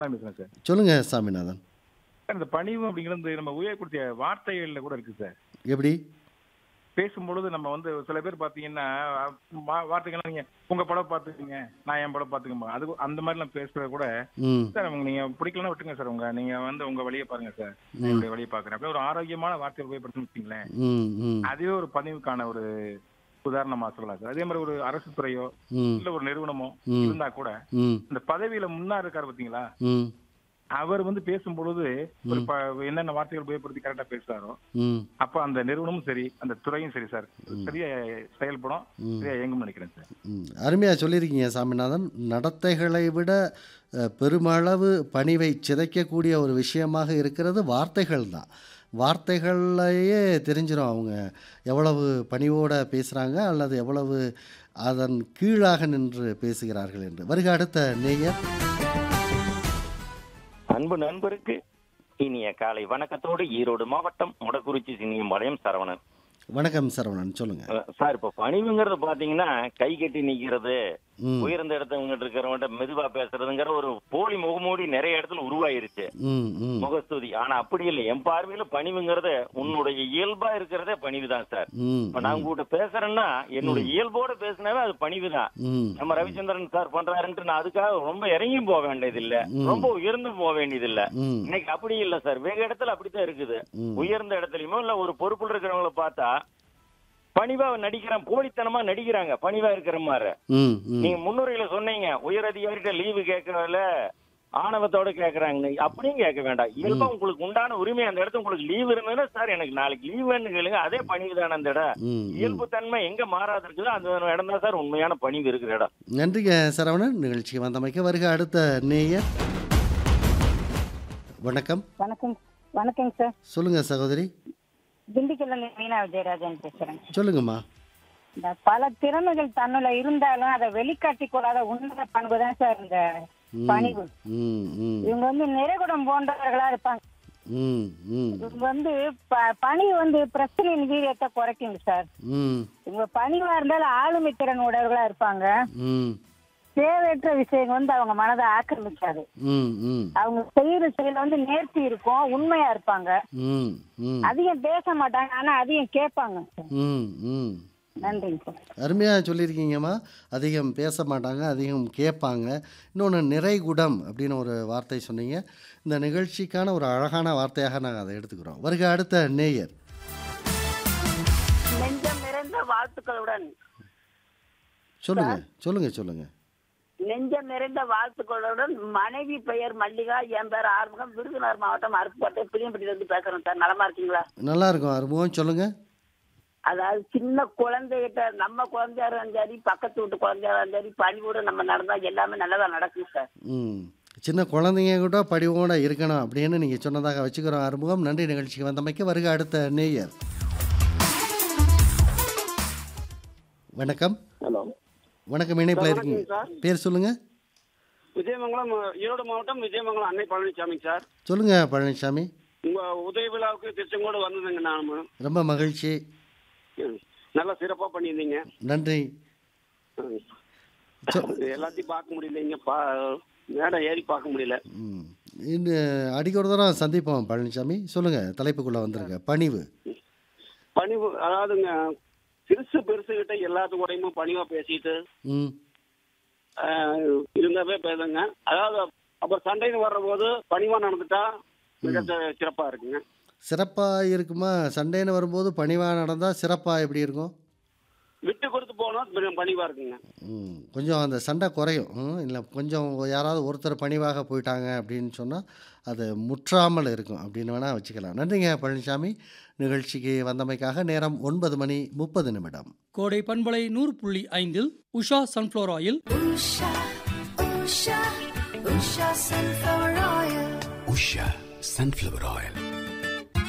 நான் பேசுறேன் சார் சொல்லுங்க சாமிநாதன் சார் இந்த பணிவு அப்படிங்கிறது நம்ம உபயோகப்படுத்திய வார்த்தைகள்ல கூட இருக்கு சார் எப்படி பேசும்பொழுது நம்ம வந்து சில பேர் பாத்தீங்கன்னா வா- வார்த்தைகள்லாம் நீங்க உங்க படம் பாத்துக்கங்க நான் என் படம் பாத்துக்கமா அது அந்த மாதிரி எல்லாம் பேசுறது கூட ம் சார் உங்க நீங்க பிடிக்கலன்னா விட்டுங்க சார் உங்க நீங்க வந்து உங்க வழியை பாருங்க சார் நான் என்னுடைய வழியை பாக்குறேன் அப்படியே ஒரு ஆரோக்கியமான வார்த்தையை உபயோகப்படுத்தணும் வச்சுங்களேன் ம் ம் அதுவே ஒரு பணிவுக்கான ஒரு உதாரணமா சொல்லலாம் சார் அதே மாதிரி ஒரு அரசு துறையோ ம் இல்ல ஒரு நிறுவனமோ ம். இருந்தா கூட ம் இந்த பதவியில முன்னா இருக்காரு பாத்தீங்களா ம் அவர் வந்து பேசும்பொழுது ஒரு ப- என்னென்ன வார்த்தைகள் உபயோகப்படுத்தி கரெக்டா பேசுறாரோ ம் அப்ப அந்த நிறுவனமும் சரி அந்த துறையும் சரி சார் சரியா செயல்படும் சரியா இயங்கும்னு நினைக்கிறேன் சார் ம் அருமையாக சொல்லியிருக்கீங்க சாமிநாதன் நடத்தைகளை விட அஹ், பெருமளவு பணிவை சிதைக்கக்கூடிய ஒரு விஷயமாக இருக்கிறது வார்த்தைகள் தான் வார்த்தைகள்லையே தெரிஞ்சிடும் அவங்க எவ்வளவு பணிவோட பேசுகிறாங்க அல்லது எவ்வளவு அதன் கீழாக நின்று பேசுகிறார்கள் என்று வருக அடுத்த நேயர் அன்பு நண்பருக்கு இனிய காலை வணக்கத்தோடு ஈரோடு மாவட்டம் முடக்குறிச்சி சின்னியம்பாளையம் சரவணன் வணக்கம் சரவணன் சொல்லுங்கள் அஹ் சார் இப்ப பணிவுங்கிறது பாத்தீங்கன்னா கை கட்டி நிக்கிறது ம் உயர்ந்த இடத்தவங்க இருக்கிறவங்க மெதுவா பேசுறதுங்கிற ஒரு போலி முகமூடி நிறைய இடத்துல உருவாயிருச்சு ம் ம் முகஸ்துதி ஆனா அப்படி இல்லை என் பார்வையில பணிவுங்கிறது உன்னுடைய இயல்பா இருக்கிறதே பணிவுதான் சார் ம் இப்ப நான் உங்ககிட்ட பேசுறேன்னா என்னுடைய இயல்போட பேசினாவே அது பணிவுதான் ம் நம்ம ரவிச்சந்திரன் சார் பண்றாருன்ட்டு நான் அதுக்காக ரொம்ப இறங்கியும் போக வேண்டியது இல்ல ரொம்ப உயர்ந்தும் போக வேண்டியது இல்ல ம் இன்னைக்கு அப்படி இல்ல சார் வெகு இடத்துல அப்படித்தான் இருக்குது ம். உயர்ந்த இடத்துலயுமோ இல்ல ஒரு பொறுப்புல இருக்கிறவங்கள பார்த்தா பணிவா நடிக்கிறான் போலித்தனமா நடிக்கிறாங்க பணிவா இருக்கிற மாதிரி ம் ம் நீங்க முன்னுரையில சொன்னீங்க உயர் அதிகாரிகிட்ட லீவு கேட்கறதுல ஆணவத்தோட கேக்குறாங்க அப்படியும் கேட்க வேண்டாம் இயல்பா உங்களுக்கு உண்டான உரிமை அந்த இடத்துல உங்களுக்கு லீவ் இருந்ததுன்னா சார் எனக்கு நாளைக்கு லீவுன்னு கேளுங்க அதே பணிவு தானே அந்த இடம் ம் ம் இயல்பு தன்மை எங்க மாறாது இருக்குதோ அந்த இடம் தான் சார் உண்மையான பணிவு இருக்கிற இடம் நன்றிங்க சரவணன் நிகழ்ச்சிக்கு வந்தமைக்க வருக அடுத்த நேயர் வணக்கம் வணக்கம் வணக்கங்க சார் சொல்லுங்க சகோதரி திண்டுக்கல்ல இருந்து மீனா விஜயராஜன் பேசுறேன் சொல்லுங்கம்மா இந்த பல திறமைகள் தன்னுள்ள இருந்தாலும் அதை வெளிக்காட்டி கொள்ளாத உன்னத பண்பு தான் சார் இந்த ம், பணிவு ம் ம் இவங்க வந்து நிறைகுடம் போன்றவர்களா இருப்பாங்க ம் ம் இவங்க வந்து ப- பணிவு வந்து பிரச்சனையின் வீரியத்தை குறைக்குங்க சார் ம் இவங்க பணிவா இருந்தாலும் ஆளுமை திறன் உடையவர்களா இருப்பாங்க ம் தேவையற்ற விஷயங்கள் வந்து அவங்க மனதை ஆக்கிரமிக்காது ம் ம் அவங்க செய்யற செயல வந்து நேர்த்தி இருக்கும் உண்மையா இருப்பாங்க ம் ம் அதிகம் பேச மாட்டாங்க ஆனா அதிகம் கேட்பாங்க சார் ம் ம் நன்றிங்க சார் அருமையாக சொல்லியிருக்கீங்கம்மா அதிகம் பேச மாட்டாங்க அதிகம் கேட்பாங்க இன்னொன்று நிறைகுடம் அப்படின்னு ஒரு வார்த்தை சொன்னீங்க இந்த நிகழ்ச்சிக்கான ஒரு அழகான வார்த்தையாக நாங்கள் அதை எடுத்துக்கிறோம் வருக அடுத்த நேயர் நெஞ்சம் நிறைந்த வாழ்த்துக்களுடன் சொல்லுங்க சொல்லுங்க சொல்லுங்க நெஞ்சம் நிறைந்த வாழ்த்துக்களுடன் மனைவி பெயர் மல்லிகா என் பேர் ஆறுமுகம் விருதுநகர் மாவட்டம் அருப்புக்கோட்டை பிரியம்பட்டியில இருந்து பேசுறேன் சார் நலமா இருக்கீங்களா நல்லா இருக்கும் அறுமுகம் சொல்லுங்க அதாவது சின்ன குழந்தைகிட்ட நம்ம குழந்தையா இருந்தாலும் சரி பக்கத்து வீட்டு குழந்தையா இருந்தாலும் சரி பணிவோட நம்ம நடந்தா எல்லாமே நல்லதா நடக்கும் சார் ம் சின்ன குழந்தைங்க கூட படிவோட இருக்கணும் அப்படின்னு நீங்கள் சொன்னதாக வச்சுக்கிறோம் அறுமுகம் நன்றி நிகழ்ச்சிக்கு வந்தமைக்கு வருக அடுத்த நேயர் வணக்கம் ஹலோ வணக்கம் இணைப்பில் இருக்கீங்க பேர் சொல்லுங்க விஜயமங்கலம் ஈரோடு மாவட்டம் விஜயமங்கலம் அன்னை பழனிசாமி சார் சொல்லுங்க பழனிசாமி உங்க உதவி விழாவுக்கு திருச்செங்கோடு வந்ததுங்க நான் ரொம்ப மகிழ்ச்சி நல்லா சிறப்பா பண்ணியிருந்தீங்க நன்றி ம். சொ- எல்லாத்தையும் பார்க்க முடியலைங்க பா மேடை ஏறி பார்க்க முடியல ம் இன்னும் அடிக்க ஒரு தடவை சந்திப்போம் பழனிசாமி சொல்லுங்க தலைப்புக்குள்ளே வந்திருக்க பணிவு பணிவு அதாவதுங்க சிறுசு பெருசு கிட்ட எல்லாத்து கூடயுமே பணிவா பேசிட்டு ம் ஆஹ், இருந்தாவே பேசுங்க அதாவது அப்புறம் சண்டைன்னு வர்ற போது பணிவா நடந்துட்டா மிக சி- சிறப்பா இருக்குங்க சிறப்பாக இருக்குமா சண்டேன்னு வரும்போது பணிவாக நடந்தால் சிறப்பாக எப்படி இருக்கும் விட்டு கொடுத்து போனா மிக பணிவா இருக்குங்க ம் கொஞ்சம் அந்த சண்டை குறையும் ம், இல்லை கொஞ்சம் யாராவது ஒருத்தர் பணிவாக போயிட்டாங்க அப்படின்னு சொன்னால் அது முற்றாமல் இருக்கும் அப்படின்னு வேணால் வச்சுக்கலாம் நன்றிங்க பழனிசாமி நிகழ்ச்சிக்கு வந்தமைக்காக நேரம் ஒன்பது மணி முப்பது நிமிடம் கோடை பண்பலை நூறு புள்ளி ஐந்தில் Usha sunflower oil Usha, Usha, Usha sunflower oil. Usha sunflower oil